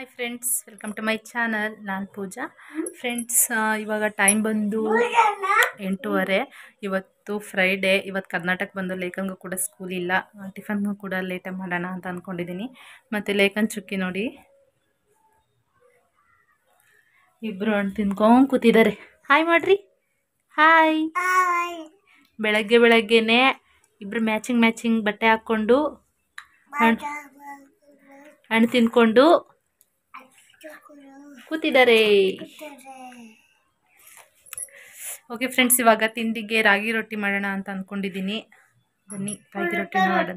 hi friends welcome to my channel ನಾನು Pooja friends ಇವಾಗ time ಬಂದು ಎಂಟೂವರೆ ಇವತ್ತು ಫ್ರೈಡೇ ಇವತ್ತು ಕರ್ನಾಟಕ ಬಂದು ಲೇಖನ್ಗೂ ಕೂಡ ಸ್ಕೂಲ್ ಇಲ್ಲ ಟಿಫನ್ಗೂ ಕೂಡ ಲೇಟಾಗಿ ಮಾಡೋಣ ಅಂತ ಅಂದ್ಕೊಂಡಿದ್ದೀನಿ ಮತ್ತು ಲೇಖನ್ ಚುಕ್ಕಿ ನೋಡಿ ಇಬ್ಬರು ಹಣ್ಣು ತಿನ್ಕೊಂಡು ಕೂತಿದ್ದಾರೆ ಹಾಯ್ ಮಾಡ್ರಿ ಹಾಯ್ ಬೆಳಗ್ಗೆ ಬೆಳಗ್ಗೆನೆ ಇಬ್ಬರು ಮ್ಯಾಚಿಂಗ್ ಮ್ಯಾಚಿಂಗ್ ಬಟ್ಟೆ ಹಾಕ್ಕೊಂಡು ಹಣ್ಣು ಹಣ್ಣು ತಿನ್ಕೊಂಡು ಕೂತಿದ್ದಾರೆ ಓಕೆ ಫ್ರೆಂಡ್ಸ್ ಇವಾಗ ತಿಂಡಿಗೆ ರಾಗಿ ರೊಟ್ಟಿ ಮಾಡೋಣ ಅಂತ ಅಂದ್ಕೊಂಡಿದ್ದೀನಿ ಬನ್ನಿ ರಾಗಿ ರೊಟ್ಟಿನ ಮಾಡೋಣ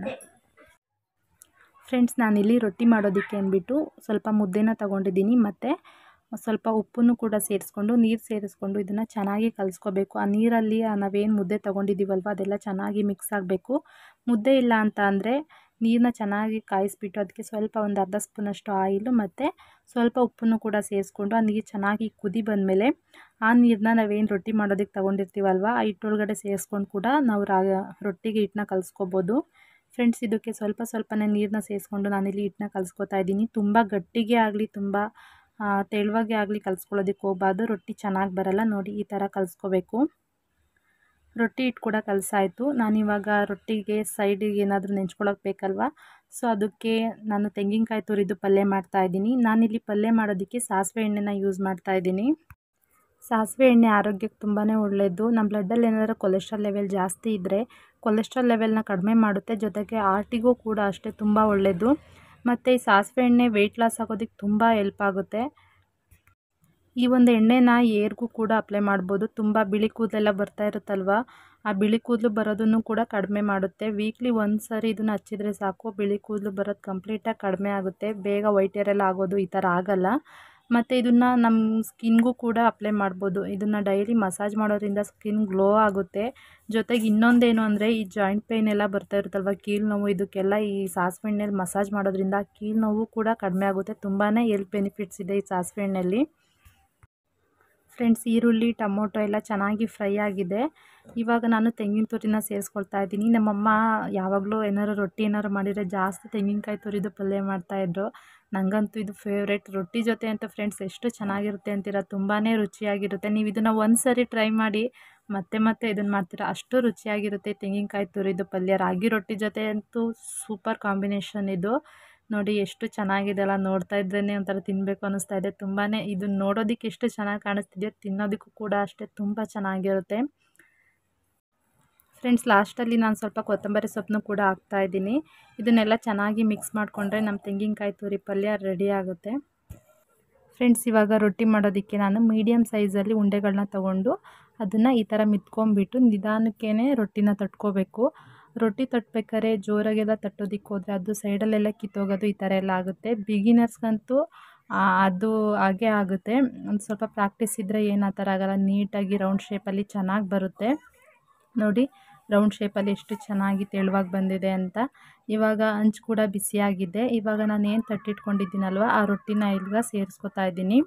ಫ್ರೆಂಡ್ಸ್ ನಾನಿಲ್ಲಿ ರೊಟ್ಟಿ ಮಾಡೋದಕ್ಕೆ ಅಂದ್ಬಿಟ್ಟು ಸ್ವಲ್ಪ ಮುದ್ದೆನ ತಗೊಂಡಿದ್ದೀನಿ ಮತ್ತು ಸ್ವಲ್ಪ ಉಪ್ಪನ್ನು ಕೂಡ ಸೇರಿಸ್ಕೊಂಡು ನೀರು ಸೇರಿಸ್ಕೊಂಡು ಇದನ್ನು ಚೆನ್ನಾಗಿ ಕಲಿಸ್ಕೋಬೇಕು ಆ ನೀರಲ್ಲಿ ನಾವೇನು ಮುದ್ದೆ ತೊಗೊಂಡಿದ್ದೀವಲ್ವ ಅದೆಲ್ಲ ಚೆನ್ನಾಗಿ ಮಿಕ್ಸ್ ಆಗಬೇಕು ಮುದ್ದೆ ಇಲ್ಲ ಅಂತ ಅಂದರೆ ನೀರನ್ನ ಚೆನ್ನಾಗಿ ಕಾಯಿಸ್ಬಿಟ್ಟು ಅದಕ್ಕೆ ಸ್ವಲ್ಪ ಒಂದು ಅರ್ಧ ಸ್ಪೂನಷ್ಟು ಆಯಿಲು ಮತ್ತು ಸ್ವಲ್ಪ ಉಪ್ಪನ್ನು ಕೂಡ ಸೇರಿಸ್ಕೊಂಡು ಆ ನೀರು ಚೆನ್ನಾಗಿ ಕುದಿ ಬಂದಮೇಲೆ ಆ ನೀರನ್ನ ನಾವೇನು ರೊಟ್ಟಿ ಮಾಡೋದಕ್ಕೆ ತೊಗೊಂಡಿರ್ತೀವಲ್ವ ಆ ಹಿಟ್ಟೊಳಗಡೆ ಸೇರಿಸ್ಕೊಂಡು ಕೂಡ ನಾವು ರಾ ರೊಟ್ಟಿಗೆ ಹಿಟ್ಟನ್ನ ಕಲಿಸ್ಕೋಬೋದು ಫ್ರೆಂಡ್ಸ್ ಇದಕ್ಕೆ ಸ್ವಲ್ಪ ಸ್ವಲ್ಪನೇ ನೀರನ್ನ ಸೇರಿಸ್ಕೊಂಡು ನಾನಿಲ್ಲಿ ಹಿಟ್ಟನ್ನ ಕಲಿಸ್ಕೊತಾ ಇದ್ದೀನಿ ತುಂಬ ಗಟ್ಟಿಗೆ ಆಗಲಿ ತುಂಬ ತೆಳುವಾಗೆ ಆಗಲಿ ಕಲಿಸ್ಕೊಳ್ಳೋದಕ್ಕೆ ಹೋಗಬಾರ್ದು ರೊಟ್ಟಿ ಚೆನ್ನಾಗಿ ಬರಲ್ಲ ನೋಡಿ ಈ ಥರ ಕಲಿಸ್ಕೋಬೇಕು ರೊಟ್ಟಿ ಹಿಟ್ಟು ಕೂಡ ಕಲಸಾಯಿತು ನಾನಿವಾಗ ರೊಟ್ಟಿಗೆ ಸೈಡಿಗೆ ಏನಾದರೂ ನೆಂಚ್ಕೊಳ್ಳೋಕೆ ಬೇಕಲ್ವ ಸೊ ಅದಕ್ಕೆ ನಾನು ತೆಂಗಿನಕಾಯಿ ತುರಿದು ಪಲ್ಯ ಮಾಡ್ತಾಯಿದ್ದೀನಿ ನಾನಿಲ್ಲಿ ಪಲ್ಯ ಮಾಡೋದಕ್ಕೆ ಸಾಸಿವೆ ಎಣ್ಣೆನ ಯೂಸ್ ಮಾಡ್ತಾಯಿದ್ದೀನಿ ಸಾಸಿವೆ ಎಣ್ಣೆ ಆರೋಗ್ಯಕ್ಕೆ ತುಂಬಾ ಒಳ್ಳೆಯದು ನಮ್ಮ ಬ್ಲಡ್ಡಲ್ಲಿ ಏನಾದರೂ ಕೊಲೆಸ್ಟ್ರಾಲ್ ಲೆವೆಲ್ ಜಾಸ್ತಿ ಇದ್ದರೆ ಕೊಲೆಸ್ಟ್ರಾಲ್ ಲೆವೆಲ್ನ ಕಡಿಮೆ ಮಾಡುತ್ತೆ ಜೊತೆಗೆ ಆರ್ಟಿಗೂ ಕೂಡ ಅಷ್ಟೇ ತುಂಬ ಒಳ್ಳೆಯದು ಮತ್ತು ಈ ಸಾಸಿವೆ ಎಣ್ಣೆ ವೆಯ್ಟ್ ಲಾಸ್ ಆಗೋದಕ್ಕೆ ತುಂಬ ಹೆಲ್ಪ್ ಆಗುತ್ತೆ ಈ ಒಂದು ಎಣ್ಣೆನ ಏರ್ಗೂ ಕೂಡ ಅಪ್ಲೈ ಮಾಡ್ಬೋದು ತುಂಬ ಬಿಳಿ ಕೂದಲೆಲ್ಲ ಬರ್ತಾ ಇರುತ್ತಲ್ವ ಆ ಬಿಳಿ ಕೂದಲು ಬರೋದನ್ನು ಕೂಡ ಕಡಿಮೆ ಮಾಡುತ್ತೆ ವೀಕ್ಲಿ ಒಂದು ಸರಿ ಇದನ್ನು ಹಚ್ಚಿದ್ರೆ ಸಾಕು ಬಿಳಿ ಕೂದಲು ಬರೋದು ಕಂಪ್ಲೀಟಾಗಿ ಕಡಿಮೆ ಆಗುತ್ತೆ ಬೇಗ ವೈಟ್ ಏರ್ ಎಲ್ಲ ಆಗೋದು ಈ ಥರ ಆಗಲ್ಲ ಮತ್ತು ಇದನ್ನು ನಮ್ಮ ಸ್ಕಿನ್ಗೂ ಕೂಡ ಅಪ್ಲೈ ಮಾಡ್ಬೋದು ಇದನ್ನು ಡೈಲಿ ಮಸಾಜ್ ಮಾಡೋದ್ರಿಂದ ಸ್ಕಿನ್ ಗ್ಲೋ ಆಗುತ್ತೆ ಜೊತೆಗೆ ಇನ್ನೊಂದೇನು ಅಂದರೆ ಈ ಜಾಯಿಂಟ್ ಪೇಯ್ನ್ ಎಲ್ಲ ಬರ್ತಾ ಇರುತ್ತಲ್ವ ಕೀಲು ನೋವು ಇದಕ್ಕೆಲ್ಲ ಈ ಸಾಸಿವೆ ಎಣ್ಣೆಲಿ ಮಸಾಜ್ ಮಾಡೋದ್ರಿಂದ ಕೀಲು ನೋವು ಕೂಡ ಕಡಿಮೆ ಆಗುತ್ತೆ ತುಂಬಾ ಹೆಲ್ತ್ ಬೆನಿಫಿಟ್ಸ್ ಇದೆ ಈ ಸಾಸಿವೆ ಎಣ್ಣೆಯಲ್ಲಿ ಫ್ರೆಂಡ್ಸ್ ಈರುಳ್ಳಿ ಟೊಮೊಟೊ ಎಲ್ಲ ಚೆನ್ನಾಗಿ ಫ್ರೈ ಆಗಿದೆ ಇವಾಗ ನಾನು ತೆಂಗಿನ ತುರಿನ ಸೇರಿಸ್ಕೊಳ್ತಾ ಇದ್ದೀನಿ ನಮ್ಮಮ್ಮ ಯಾವಾಗಲೂ ಏನಾರು ರೊಟ್ಟಿ ಏನಾರು ಮಾಡಿದರೆ ಜಾಸ್ತಿ ತೆಂಗಿನಕಾಯಿ ತುರಿದು ಪಲ್ಯ ಮಾಡ್ತಾಯಿದ್ರು ನನಗಂತೂ ಇದು ಫೇವ್ರೇಟ್ ರೊಟ್ಟಿ ಜೊತೆ ಅಂತ ಫ್ರೆಂಡ್ಸ್ ಎಷ್ಟು ಚೆನ್ನಾಗಿರುತ್ತೆ ಅಂತೀರ ತುಂಬಾ ರುಚಿಯಾಗಿರುತ್ತೆ ನೀವು ಇದನ್ನು ಒಂದು ಸರಿ ಟ್ರೈ ಮಾಡಿ ಮತ್ತೆ ಮತ್ತೆ ಇದನ್ನು ಮಾಡ್ತೀರಾ ಅಷ್ಟು ರುಚಿಯಾಗಿರುತ್ತೆ ತೆಂಗಿನಕಾಯಿ ತುರಿದು ಪಲ್ಯ ರಾಗಿ ರೊಟ್ಟಿ ಜೊತೆ ಅಂತೂ ಸೂಪರ್ ಕಾಂಬಿನೇಷನ್ ಇದು ನೋಡಿ ಎಷ್ಟು ಚೆನ್ನಾಗಿದೆ ಅಲ್ಲ ನೋಡ್ತಾ ಇದ್ರೇ ಒಂಥರ ತಿನ್ನಬೇಕು ಅನ್ನಿಸ್ತಾ ಇದೆ ತುಂಬಾ ಇದು ನೋಡೋದಕ್ಕೆ ಎಷ್ಟು ಚೆನ್ನಾಗಿ ಕಾಣಿಸ್ತಿದೆಯೋ ತಿನ್ನೋದಕ್ಕೂ ಕೂಡ ಅಷ್ಟೇ ತುಂಬ ಚೆನ್ನಾಗಿರುತ್ತೆ ಫ್ರೆಂಡ್ಸ್ ಲಾಸ್ಟಲ್ಲಿ ನಾನು ಸ್ವಲ್ಪ ಕೊತ್ತಂಬರಿ ಸೊಪ್ಪನ್ನು ಕೂಡ ಹಾಕ್ತಾಯಿದ್ದೀನಿ ಇದನ್ನೆಲ್ಲ ಚೆನ್ನಾಗಿ ಮಿಕ್ಸ್ ಮಾಡಿಕೊಂಡ್ರೆ ನಮ್ಮ ತೆಂಗಿನಕಾಯಿ ತುರಿ ಪಲ್ಯ ರೆಡಿ ಆಗುತ್ತೆ ಫ್ರೆಂಡ್ಸ್ ಇವಾಗ ರೊಟ್ಟಿ ಮಾಡೋದಕ್ಕೆ ನಾನು ಮೀಡಿಯಮ್ ಸೈಜಲ್ಲಿ ಉಂಡೆಗಳನ್ನ ತೊಗೊಂಡು ಅದನ್ನು ಈ ಥರ ಮಿತ್ಕೊಂಡ್ಬಿಟ್ಟು ನಿಧಾನಕ್ಕೇ ರೊಟ್ಟಿನ ತಟ್ಕೋಬೇಕು ರೊಟ್ಟಿ ತಟ್ಟಬೇಕಾದ್ರೆ ಜೋರಾಗೆಲ್ಲ ತಟ್ಟೋದಕ್ಕೆ ಹೋದರೆ ಅದು ಸೈಡಲ್ಲೆಲ್ಲ ಕಿತ್ತೋಗೋದು ಈ ಥರ ಎಲ್ಲ ಆಗುತ್ತೆ ಬಿಗಿನರ್ಸ್ಗಂತೂ ಅದು ಹಾಗೇ ಆಗುತ್ತೆ ಒಂದು ಸ್ವಲ್ಪ ಪ್ರಾಕ್ಟೀಸ್ ಇದ್ದರೆ ಏನು ಆ ಥರ ಆಗೋಲ್ಲ ನೀಟಾಗಿ ರೌಂಡ್ ಶೇಪಲ್ಲಿ ಚೆನ್ನಾಗಿ ಬರುತ್ತೆ ನೋಡಿ ರೌಂಡ್ ಶೇಪಲ್ಲಿ ಎಷ್ಟು ಚೆನ್ನಾಗಿ ತೆಳುವಾಗಿ ಬಂದಿದೆ ಅಂತ ಇವಾಗ ಹಂಚು ಕೂಡ ಬಿಸಿಯಾಗಿದೆ ಇವಾಗ ನಾನು ಏನು ತಟ್ಟಿಟ್ಕೊಂಡಿದ್ದೀನಲ್ವ ಆ ರೊಟ್ಟಿನ ಇಲ್ಗ ಸೇರಿಸ್ಕೊತಾ ಇದ್ದೀನಿ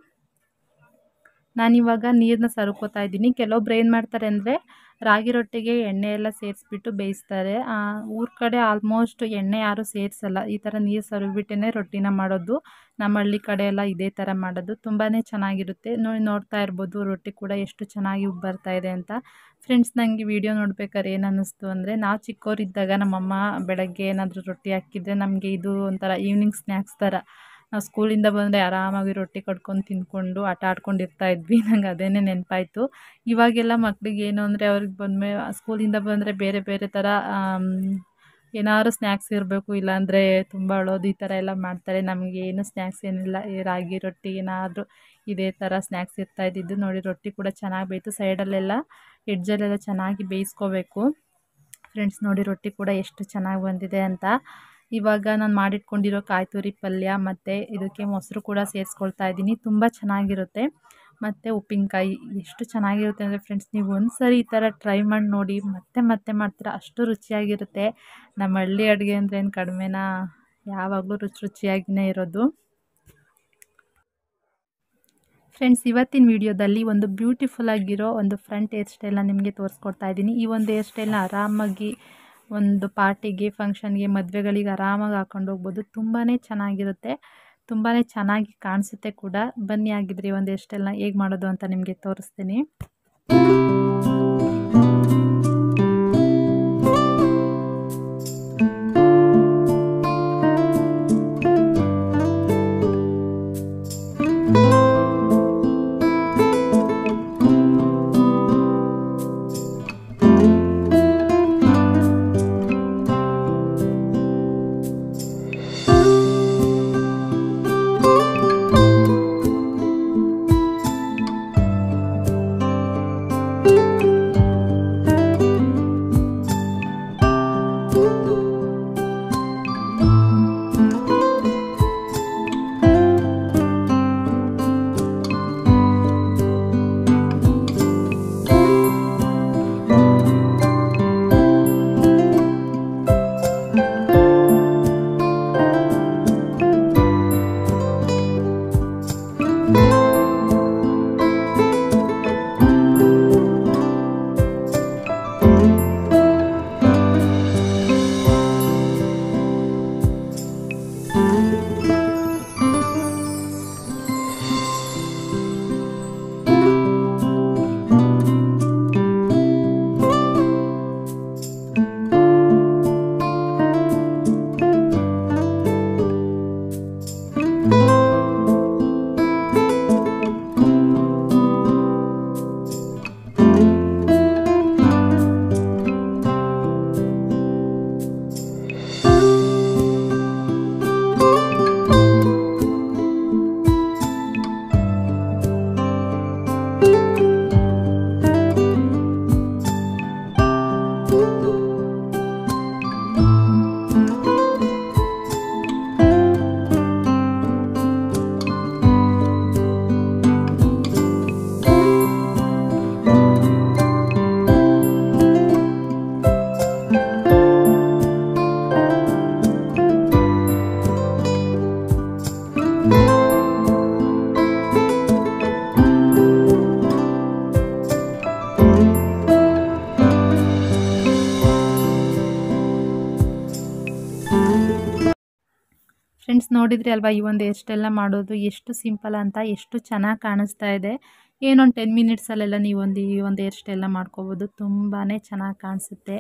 ನಾನಿವಾಗ ನೀರನ್ನ ಸರ್ಕೋತಾ ಇದ್ದೀನಿ ಕೆಲವೊಬ್ರು ಏನು ಮಾಡ್ತಾರೆ ಅಂದರೆ ರಾಗಿ ರೊಟ್ಟಿಗೆ ಎಣ್ಣೆ ಎಲ್ಲ ಸೇರಿಸ್ಬಿಟ್ಟು ಬೇಯಿಸ್ತಾರೆ ಊರ ಕಡೆ ಆಲ್ಮೋಸ್ಟ್ ಎಣ್ಣೆ ಯಾರೂ ಸೇರಿಸಲ್ಲ ಈ ಥರ ನೀರು ಸರಿಬಿಟ್ಟೇ ರೊಟ್ಟಿನ ಮಾಡೋದು ನಮ್ಮ ಹಳ್ಳಿ ಕಡೆ ಎಲ್ಲ ಇದೇ ಥರ ಮಾಡೋದು ತುಂಬಾ ಚೆನ್ನಾಗಿರುತ್ತೆ ನೋಡಿ ನೋಡ್ತಾ ಇರ್ಬೋದು ರೊಟ್ಟಿ ಕೂಡ ಎಷ್ಟು ಚೆನ್ನಾಗಿ ಬರ್ತಾ ಇದೆ ಅಂತ ಫ್ರೆಂಡ್ಸ್ ನನಗೆ ವಿಡಿಯೋ ನೋಡ್ಬೇಕಾದ್ರೆ ಏನು ಅನ್ನಿಸ್ತು ಅಂದರೆ ನಾವು ಚಿಕ್ಕವರಿದ್ದಾಗ ನಮ್ಮಮ್ಮ ಬೆಳಗ್ಗೆ ಏನಾದರೂ ರೊಟ್ಟಿ ಹಾಕಿದರೆ ನಮಗೆ ಇದು ಒಂಥರ ಈವ್ನಿಂಗ್ ಸ್ನ್ಯಾಕ್ಸ್ ಥರ ನಾವು ಸ್ಕೂಲಿಂದ ಬಂದರೆ ಆರಾಮಾಗಿ ರೊಟ್ಟಿ ಕಟ್ಕೊಂಡು ತಿಂದ್ಕೊಂಡು ಆಟ ಆಡ್ಕೊಂಡು ಇರ್ತಾಯಿದ್ವಿ ನಂಗೆ ಅದೇ ನೆನಪಾಯ್ತು ಇವಾಗೆಲ್ಲ ಮಕ್ಳಿಗೆ ಏನು ಅಂದರೆ ಅವ್ರಿಗೆ ಬಂದಮೇಲೆ ಸ್ಕೂಲಿಂದ ಬಂದರೆ ಬೇರೆ ಬೇರೆ ಥರ ಏನಾದ್ರು ಸ್ನ್ಯಾಕ್ಸ್ ಇರಬೇಕು ಇಲ್ಲಾಂದರೆ ತುಂಬ ಅಳೋದು ಈ ಥರ ಎಲ್ಲ ಮಾಡ್ತಾರೆ ನಮಗೆ ಏನು ಸ್ನ್ಯಾಕ್ಸ್ ಏನಿಲ್ಲ ಈ ರಾಗಿ ರೊಟ್ಟಿ ಏನಾದರೂ ಇದೇ ಥರ ಸ್ನ್ಯಾಕ್ಸ್ ಇರ್ತಾ ಇದ್ದಿದ್ದು ನೋಡಿ ರೊಟ್ಟಿ ಕೂಡ ಚೆನ್ನಾಗಿ ಬೇಯಿತು ಸೈಡಲ್ಲೆಲ್ಲ ಎಡ್ಜಲ್ಲೆಲ್ಲ ಚೆನ್ನಾಗಿ ಬೇಯಿಸ್ಕೋಬೇಕು ಫ್ರೆಂಡ್ಸ್ ನೋಡಿ ರೊಟ್ಟಿ ಕೂಡ ಎಷ್ಟು ಚೆನ್ನಾಗಿ ಬಂದಿದೆ ಅಂತ ಇವಾಗ ನಾನು ಮಾಡಿಟ್ಕೊಂಡಿರೋ ಕಾಯಿ ತುರಿ ಪಲ್ಯ ಮತ್ತು ಇದಕ್ಕೆ ಮೊಸರು ಕೂಡ ಸೇರಿಸ್ಕೊಳ್ತಾ ಇದ್ದೀನಿ ತುಂಬ ಚೆನ್ನಾಗಿರುತ್ತೆ ಮತ್ತು ಉಪ್ಪಿನಕಾಯಿ ಎಷ್ಟು ಚೆನ್ನಾಗಿರುತ್ತೆ ಅಂದರೆ ಫ್ರೆಂಡ್ಸ್ ನೀವು ಒಂದು ಸರಿ ಈ ಥರ ಟ್ರೈ ಮಾಡಿ ನೋಡಿ ಮತ್ತೆ ಮತ್ತೆ ಮಾಡ್ತೀರಾ ಅಷ್ಟು ರುಚಿಯಾಗಿರುತ್ತೆ ನಮ್ಮ ಹಳ್ಳಿ ಅಡುಗೆ ಅಂದರೆ ಏನು ಕಡಿಮೆನಾ ಯಾವಾಗಲೂ ರುಚಿ ರುಚಿಯಾಗಿಯೇ ಇರೋದು ಫ್ರೆಂಡ್ಸ್ ಇವತ್ತಿನ ವಿಡಿಯೋದಲ್ಲಿ ಒಂದು ಬ್ಯೂಟಿಫುಲ್ ಆಗಿರೋ ಒಂದು ಫ್ರಂಟ್ ಹೇರ್ ಸ್ಟೈಲ್ನ ನಿಮಗೆ ತೋರಿಸ್ಕೊಡ್ತಾ ಇದ್ದೀನಿ ಈ ಒಂದು ಹೇರ್ ಸ್ಟೈಲ್ನ ಆರಾಮಾಗಿ ಒಂದು ಪಾರ್ಟಿಗೆ ಫಂಕ್ಷನ್ಗೆ ಮದುವೆಗಳಿಗೆ ಆರಾಮಾಗಿ ಹಾಕೊಂಡು ಹೋಗ್ಬೋದು ತುಂಬಾ ಚೆನ್ನಾಗಿರುತ್ತೆ ತುಂಬಾ ಚೆನ್ನಾಗಿ ಕಾಣಿಸುತ್ತೆ ಕೂಡ ಬನ್ನಿ ಆಗಿದ್ರೆ ಒಂದು ಎಷ್ಟೆಲ್ಲ ಹೇಗೆ ಮಾಡೋದು ಅಂತ ನಿಮಗೆ ತೋರಿಸ್ತೀನಿ ಫ್ರೆಂಡ್ಸ್ ನೋಡಿದ್ರಿ ಅಲ್ವಾ ಈ ಒಂದು ಎಷ್ಟೆಲ್ಲ ಮಾಡೋದು ಎಷ್ಟು ಸಿಂಪಲ್ ಅಂತ ಎಷ್ಟು ಚೆನ್ನಾಗಿ ಕಾಣಿಸ್ತಾ ಇದೆ ಏನೊಂದು ಟೆನ್ ಮಿನಿಟ್ಸಲ್ಲೆಲ್ಲ ನೀವು ಒಂದು ಈ ಒಂದು ಎಷ್ಟೆಲ್ಲ ಮಾಡ್ಕೋಬೋದು ತುಂಬಾ ಚೆನ್ನಾಗಿ ಕಾಣಿಸುತ್ತೆ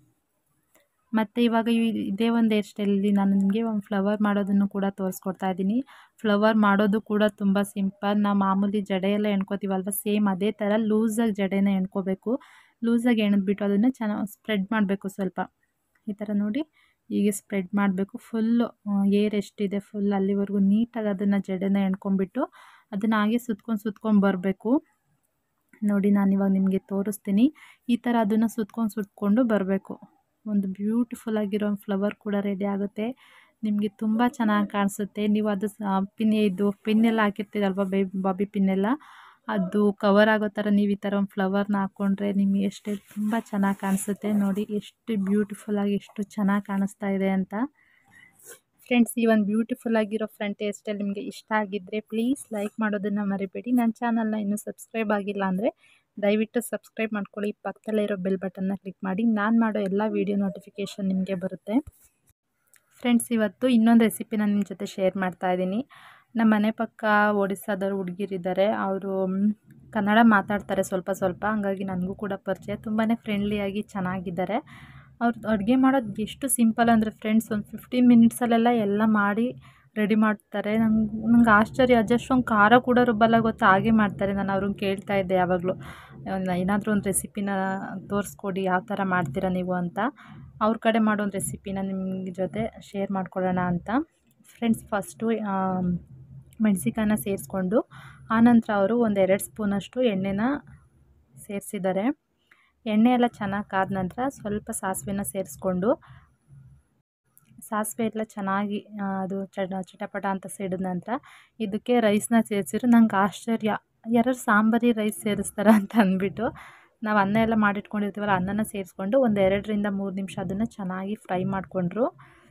ಮತ್ತು ಇವಾಗ ಈ- ಇದೇ ಒಂದು ಹೇರ್ ಸ್ಟೈಲಲ್ಲಿ ನಾನು ನಿಮಗೆ ಒಂದು ಫ್ಲವರ್ ಮಾಡೋದನ್ನು ಕೂಡ ತೋರಿಸ್ಕೊಡ್ತಾ ಇದ್ದೀನಿ ಫ್ಲವರ್ ಮಾಡೋದು ಕೂಡ ತುಂಬ ಸಿಂಪಲ್ ನಾವು ಮಾಮೂಲಿ ಜಡೆ ಎಲ್ಲ ಎಣ್ಕೋತೀವಲ್ವ ಸೇಮ್ ಅದೇ ಥರ ಲೂಸಾಗಿ ಜಡೆನ ಎಣ್ಕೋಬೇಕು ಲೂಸಾಗಿ ಎಣೆದ್ಬಿಟ್ಟು ಅದನ್ನು ಚೆನ್ನಾಗಿ ಸ್ಪ್ರೆಡ್ ಮಾಡಬೇಕು ಸ್ವಲ್ಪ ಈ ಥರ ನೋಡಿ ಹೀಗೆ ಸ್ಪ್ರೆಡ್ ಮಾಡಬೇಕು ಫುಲ್ಲು ಏರ್ ಎಷ್ಟಿದೆ ಫುಲ್ ಅಲ್ಲಿವರೆಗೂ ನೀಟಾಗಿ ಅದನ್ನು ಜಡೆನ ಎಣ್ಕೊಂಬಿಟ್ಟು ಅದನ್ನು ಹಾಗೆ ಸುತ್ಕೊಂಡು ಸುತ್ಕೊಂಡು ಬರಬೇಕು ನೋಡಿ ನಾನು ಇವಾಗ ನಿಮಗೆ ತೋರಿಸ್ತೀನಿ ಈ ಥರ ಅದನ್ನು ಸುತ್ಕೊಂಡು ಸುತ್ಕೊಂಡು ಬರಬೇಕು ಒಂದು ಬ್ಯೂಟಿಫುಲ್ ಆಗಿರೋ ಫ್ಲವರ್ ಕೂಡ ರೆಡಿ ಆಗುತ್ತೆ ನಿಮಗೆ ತುಂಬ ಚೆನ್ನಾಗಿ ಕಾಣಿಸುತ್ತೆ ನೀವು ಅದು ಪಿನ್ ಇದು ಪಿನ್ನೆಲ್ಲ ಹಾಕಿರ್ತೀರಲ್ವ ಬೇ ಬಾಬಿ ಪಿನ್ನೆಲ್ಲ ಅದು ಕವರ್ ಆಗೋ ಥರ ನೀವು ಈ ಥರ ಒಂದು ಫ್ಲವರ್ನ ಹಾಕ್ಕೊಂಡ್ರೆ ನಿಮಗೆ ಎಷ್ಟೇ ತುಂಬ ಚೆನ್ನಾಗಿ ಕಾಣಿಸುತ್ತೆ ನೋಡಿ ಎಷ್ಟು ಬ್ಯೂಟಿಫುಲ್ಲಾಗಿ ಎಷ್ಟು ಚೆನ್ನಾಗಿ ಕಾಣಿಸ್ತಾ ಇದೆ ಅಂತ ಫ್ರೆಂಡ್ಸ್ ಈ ಒಂದು ಬ್ಯೂಟಿಫುಲ್ ಆಗಿರೋ ಫ್ರಂಟ್ ಹೇರ್ ಸ್ಟೈಲ್ ನಿಮಗೆ ಇಷ್ಟ ಆಗಿದ್ದರೆ ಪ್ಲೀಸ್ ಲೈಕ್ ಮಾಡೋದನ್ನು ಮರಿಬೇಡಿ ನನ್ನ ಚಾನಲ್ನ ಇನ್ನೂ ಸಬ್ಸ್ಕ್ರೈಬ್ ಆಗಿಲ್ಲ ಅಂದರೆ ದಯವಿಟ್ಟು ಸಬ್ಸ್ಕ್ರೈಬ್ ಮಾಡ್ಕೊಳ್ಳಿ ಪಕ್ಕದಲ್ಲೇ ಇರೋ ಬೆಲ್ ಬಟನ್ನ ಕ್ಲಿಕ್ ಮಾಡಿ ನಾನು ಮಾಡೋ ಎಲ್ಲ ವೀಡಿಯೋ ನೋಟಿಫಿಕೇಷನ್ ನಿಮಗೆ ಬರುತ್ತೆ ಫ್ರೆಂಡ್ಸ್ ಇವತ್ತು ಇನ್ನೊಂದು ರೆಸಿಪಿನ ನಿಮ್ಮ ಜೊತೆ ಶೇರ್ ಮಾಡ್ತಾ ಇದ್ದೀನಿ ನಮ್ಮ ಮನೆ ಪಕ್ಕ ಒಡಿಸ್ಸಾದವ್ರು ಹುಡುಗಿರಿದ್ದಾರೆ ಅವರು ಕನ್ನಡ ಮಾತಾಡ್ತಾರೆ ಸ್ವಲ್ಪ ಸ್ವಲ್ಪ ಹಂಗಾಗಿ ನನಗೂ ಕೂಡ ಪರಿಚಯ ತುಂಬಾ ಫ್ರೆಂಡ್ಲಿಯಾಗಿ ಚೆನ್ನಾಗಿದ್ದಾರೆ ಅವ್ರು ಅಡುಗೆ ಮಾಡೋದು ಎಷ್ಟು ಸಿಂಪಲ್ ಅಂದರೆ ಫ್ರೆಂಡ್ಸ್ ಒಂದು ಫಿಫ್ಟೀನ್ ಮಿನಿಟ್ಸಲ್ಲೆಲ್ಲ ಎಲ್ಲ ಮಾಡಿ ರೆಡಿ ಮಾಡ್ತಾರೆ ನಂಗೆ ನಂಗೆ ಆಶ್ಚರ್ಯ ಅಷ್ಟೊಂದು ಖಾರ ಕೂಡ ರುಬ್ಬಲ್ಲ ಗೊತ್ತಾ ಹಾಗೆ ಮಾಡ್ತಾರೆ ನಾನು ಅವ್ರನ್ನ ಕೇಳ್ತಾ ಇದ್ದೆ ಯಾವಾಗಲೂ ಏನಾದರೂ ಒಂದು ರೆಸಿಪಿನ ತೋರಿಸ್ಕೊಡಿ ಯಾವ ಥರ ಮಾಡ್ತೀರಾ ನೀವು ಅಂತ ಅವ್ರ ಕಡೆ ಮಾಡೋ ಒಂದು ರೆಸಿಪಿನ ನಿಮ್ಮ ಜೊತೆ ಶೇರ್ ಮಾಡ್ಕೊಳ್ಳೋಣ ಅಂತ ಫ್ರೆಂಡ್ಸ್ ಫಸ್ಟು ಮೆಣಸಿಕಾಯನ್ನ ಸೇರಿಸ್ಕೊಂಡು ಆನಂತರ ಅವರು ಒಂದು ಎರಡು ಸ್ಪೂನಷ್ಟು ಎಣ್ಣೆನ ಸೇರಿಸಿದ್ದಾರೆ ಎಣ್ಣೆ ಎಲ್ಲ ಚೆನ್ನಾಗಿ ಕಾದ ನಂತರ ಸ್ವಲ್ಪ ಸಾಸಿವೆನ ಸೇರಿಸ್ಕೊಂಡು ಸಾಸಿವೆ ಎಲ್ಲ ಚೆನ್ನಾಗಿ ಅದು ಚಟ ಚಟಪಟ ಅಂತ ಸಿಡಿದ ನಂತರ ಇದಕ್ಕೆ ರೈಸ್ನ ಸೇರಿಸಿದ್ರು ನಂಗೆ ಆಶ್ಚರ್ಯ ಯಾರು ಸಾಂಬಾರಿ ರೈಸ್ ಸೇರಿಸ್ತಾರ ಅಂತ ಅಂದ್ಬಿಟ್ಟು ನಾವು ಅನ್ನ ಎಲ್ಲ ಮಾಡಿಟ್ಕೊಂಡಿರ್ತೀವಲ್ಲ ಅನ್ನನ ಸೇರಿಸ್ಕೊಂಡು ಒಂದು ಎರಡರಿಂದ ಮೂರು ನಿಮಿಷ ಅದನ್ನು ಚೆನ್ನಾಗಿ ಫ್ರೈ ಮಾಡಿಕೊಂಡ್ರು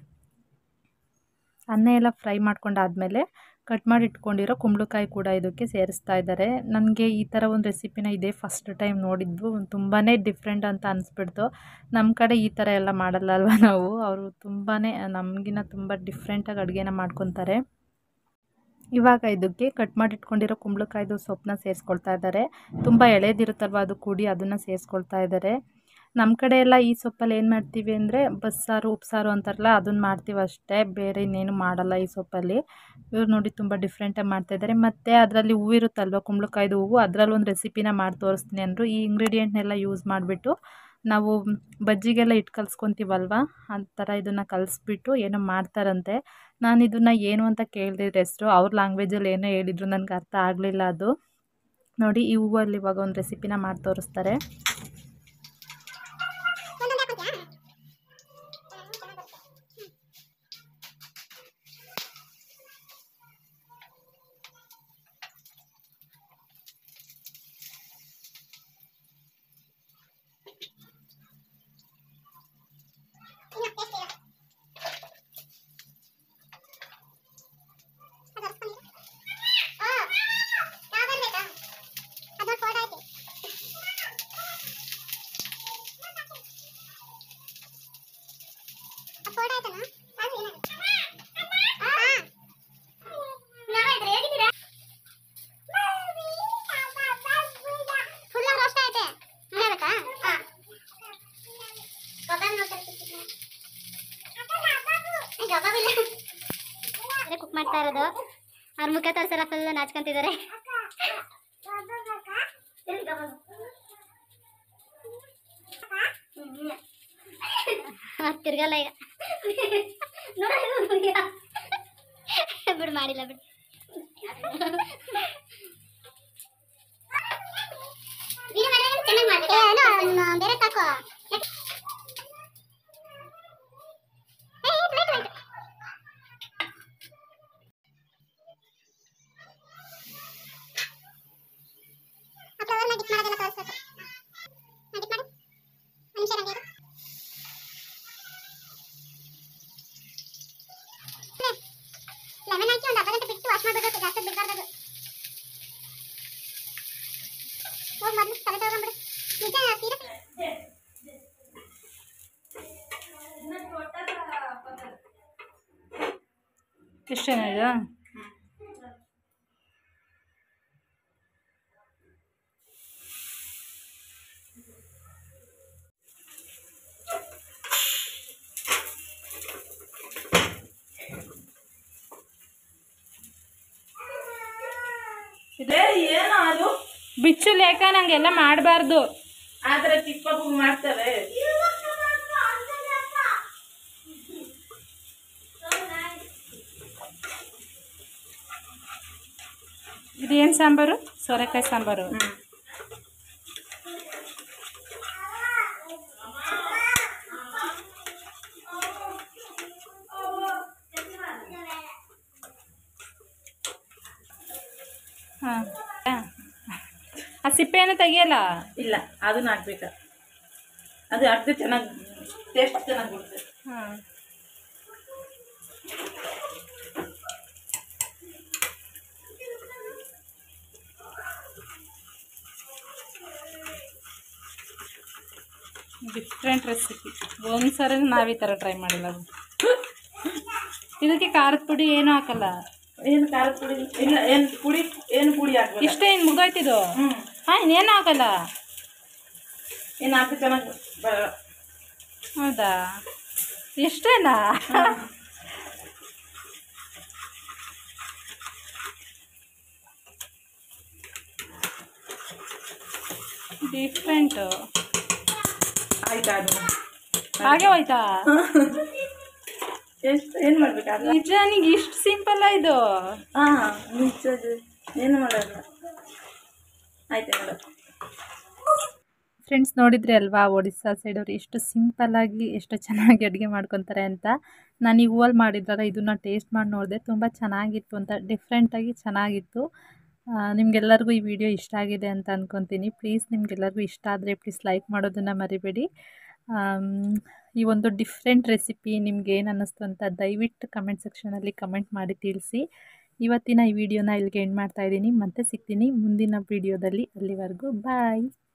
ಅನ್ನ ಎಲ್ಲ ಫ್ರೈ ಮಾಡ್ಕೊಂಡಾದಮೇಲೆ ಕಟ್ ಮಾಡಿ ಇಟ್ಕೊಂಡಿರೋ ಕುಂಬಳಕಾಯಿ ಕೂಡ ಇದಕ್ಕೆ ಸೇರಿಸ್ತಾ ಇದ್ದಾರೆ ನನಗೆ ಈ ಥರ ಒಂದು ರೆಸಿಪಿನ ಇದೇ ಫಸ್ಟ್ ಟೈಮ್ ನೋಡಿದ್ವು ತುಂಬಾ ಡಿಫ್ರೆಂಟ್ ಅಂತ ಅನಿಸ್ಬಿಡ್ತು ನಮ್ಮ ಕಡೆ ಈ ಥರ ಎಲ್ಲ ಮಾಡಲ್ಲ ಅಲ್ವ ನಾವು ಅವರು ತುಂಬಾ ನಮಗಿನ್ನ ತುಂಬ ಡಿಫ್ರೆಂಟಾಗಿ ಅಡುಗೆನ ಮಾಡ್ಕೊತಾರೆ ಇವಾಗ ಇದಕ್ಕೆ ಕಟ್ ಮಾಡಿಟ್ಕೊಂಡಿರೋ ಕುಂಬಳಕಾಯ್ದು ಸೊಪ್ಪನ್ನ ಸೇರಿಸ್ಕೊಳ್ತಾ ಇದ್ದಾರೆ ತುಂಬ ಎಳೆದಿರುತ್ತಲ್ವ ಅದು ಕೂಡಿ ಅದನ್ನು ಸೇರಿಸ್ಕೊಳ್ತಾ ಇದ್ದಾರೆ ನಮ್ಮ ಕಡೆ ಎಲ್ಲ ಈ ಸೊಪ್ಪಲ್ಲಿ ಏನು ಮಾಡ್ತೀವಿ ಅಂದರೆ ಬಸ್ಸಾರು ಉಪ್ಸಾರು ಅಂತಾರಲ್ಲ ಅದನ್ನು ಮಾಡ್ತೀವಿ ಅಷ್ಟೇ ಬೇರೆ ಇನ್ನೇನು ಮಾಡಲ್ಲ ಈ ಸೊಪ್ಪಲ್ಲಿ ಇವ್ರು ನೋಡಿ ತುಂಬ ಡಿಫ್ರೆಂಟಾಗಿ ಮಾಡ್ತಾಯಿದ್ದಾರೆ ಮತ್ತು ಅದರಲ್ಲಿ ಹೂವು ಇರುತ್ತಲ್ವ ಕುಂಬಳಕಾಯ್ದು ಹೂವು ಅದರಲ್ಲಿ ಒಂದು ರೆಸಿಪಿನ ಮಾಡಿ ತೋರಿಸ್ತೀನಿ ಅಂದರು ಈ ಇಂಗ್ರೀಡಿಯೆಂಟ್ನೆಲ್ಲ ಯೂಸ್ ಮಾಡಿಬಿಟ್ಟು ನಾವು ಬಜ್ಜಿಗೆಲ್ಲ ಇಟ್ಟು ಕಲ್ಸ್ಕೊತೀವಲ್ವ ಆ ಥರ ಇದನ್ನು ಕಲಿಸ್ಬಿಟ್ಟು ಏನೋ ಮಾಡ್ತಾರಂತೆ ನಾನು ಇದನ್ನು ಏನು ಅಂತ ಕೇಳಿದ್ರೆ ಹೆಸ್ರು ಅವ್ರ ಲ್ಯಾಂಗ್ವೇಜಲ್ಲಿ ಏನೋ ಹೇಳಿದ್ರು ನನಗೆ ಅರ್ಥ ಆಗಲಿಲ್ಲ ಅದು ನೋಡಿ ಈ ಹೂವಲ್ಲಿ ಇವಾಗ ಒಂದು ರೆಸಿಪಿನ ಮಾಡಿ ತೋರಿಸ್ತಾರೆ ಕುಕ್ ಮಾಡ್ತಾ ಇರೋದು ಅವ್ರ ಮುಖ ತೋರ್ಸಲ್ಲ ಫುಲ್ ನಾಚ್ಕೊಂತಿದ್ದಾರೆ ಅವ್ರ್ ತಿರ್ಗಲ್ಲ ಈಗ ಬಿಡು ಮಾಡಿಲ್ಲ ಬಿಡು ಬೇರೆ ತಾಕೋ ಲೆಮನ್ ಹಾಕಿ ಒಂದು ಅರ್ಧ ಗಂಟೆ ಬಿಟ್ಟು ವಾಶ್ ಮಾಡಬೇಕು ಜಾಸ್ತಿ ಬಿಡಬಾರ್ದು ಹೋಗಿ ಮೊದಲು ತಲೆ ತಗೊಂಡ್ಬಿಡು ನಿಜ ತೀರಾ ಎಷ್ಟೇನ ಇದು ಇದೇ ಏನೋ ಅದು ಬಿಚ್ಚು ಲೇಖ ನಂಗೆಲ್ಲ ಮಾಡಬಾರ್ದು ಆದ್ರೆ ಚಿಕ್ಕ ಮಗು ಮಾಡ್ತಾರೆ ಇದೇನು ಸಾಂಬಾರು ಸೋರೆಕಾಯಿ ಸಾಂಬಾರು ಹಾಂ ಆ ಸಿಪ್ಪೆಯನ್ನು ತೆಗಿಯಲ್ಲ ಇಲ್ಲ ಅದನ್ನ ಹಾಕ್ಬೇಕ ಅದು ಹಾಕಿದ್ರೆ ಚೆನ್ನಾಗಿ ಟೇಸ್ಟ್ ಚೆನ್ನಾಗಿ ಬರುತ್ತೆ ಹಾಂ ಡಿಫ್ರೆಂಟ್ ರೆಸಿಪಿ ಒಂದು ಸರಿ ನಾವು ಈ ಥರ ಟ್ರೈ ಮಾಡಿಲ್ಲ ಅದು ಇದಕ್ಕೆ ಖಾರದ ಪುಡಿ ಏನೂ ಹಾಕಲ್ಲ ಏನು ಖಾರದ ಪುಡಿ ಇಲ್ಲ ಏನು ಪುಡಿ ಏನು ಪುಡಿ ಹಾಕ್ಬೇಕ ಇಷ್ಟೇ ಇನ್ನು ಮುಗ್ದೋಯ್ತಿದು ಹ್ಞೂ ಹಾಂ ಇನ್ನೇನು ಹಾಕಲ್ಲ ಏನು ಹಾಕಿ ಚೆನ್ನಾಗಿ ಬರಲ್ಲ ಹೌದಾ ಇಷ್ಟೇನಾ ಡಿಫ್ರೆಂಟು ಆಯ್ತಾ ಅದು ಹಾಗೆ ಹೋಯ್ತಾ ಎಷ್ಟು ಏನು ಮಾಡ್ಬೇಕಾದ್ರೆ ನಿಜ ನಿಂಗೆ ಇಷ್ಟು ಸಿಂಪಲ್ಲ ಇದು ಹಾಂ ಮಿಕ್ಸದು ಏನು ಮಾಡಲ್ಲ ಆಯ್ತು ಮೇಡಮ್ ಫ್ರೆಂಡ್ಸ್ ನೋಡಿದ್ರಿ ಅಲ್ವಾ ಒಡಿಸ್ಸಾ ಸೈಡವ್ರು ಎಷ್ಟು ಸಿಂಪಲ್ಲಾಗಿ ಎಷ್ಟು ಚೆನ್ನಾಗಿ ಅಡುಗೆ ಮಾಡ್ಕೊತಾರೆ ಅಂತ ನಾನು ಈ ಹೂವಲ್ಲಿ ಮಾಡಿದ್ರಲ್ಲ ಇದನ್ನು ಟೇಸ್ಟ್ ಮಾಡಿ ನೋಡಿದೆ ತುಂಬ ಚೆನ್ನಾಗಿತ್ತು ಅಂತ ಡಿಫ್ರೆಂಟಾಗಿ ಚೆನ್ನಾಗಿತ್ತು ಆ, ನಿಮ್ಗೆಲ್ಲರಿಗೂ ಈ ವಿಡಿಯೋ ಇಷ್ಟ ಆಗಿದೆ ಅಂತ ಅಂದ್ಕೊತೀನಿ ಪ್ಲೀಸ್ ನಿಮ್ಗೆಲ್ಲರಿಗೂ ಇಷ್ಟ ಆದರೆ ಪ್ಲೀಸ್ ಲೈಕ್ ಮಾಡೋದನ್ನು ಮರಿಬೇಡಿ ಆಮ್, ಈ ಒಂದು ಡಿಫ್ರೆಂಟ್ ರೆಸಿಪಿ ನಿಮ್ಗೆ ಏನು ಅನ್ನಿಸ್ತು ಅಂತ ದಯವಿಟ್ಟು ಕಮೆಂಟ್ ಸೆಕ್ಷನಲ್ಲಿ ಕಮೆಂಟ್ ಮಾಡಿ ತಿಳಿಸಿ ಇವತ್ತಿನ ಈ ವಿಡಿಯೋನ ಇಲ್ಲಿಗೆ ಎಂಡ್ ಮಾಡ್ತಾ ಇದ್ದೀನಿ ಮತ್ತೆ ಸಿಗ್ತೀನಿ ಮುಂದಿನ ವಿಡಿಯೋದಲ್ಲಿ ಅಲ್ಲಿವರೆಗೂ ಬಾಯ್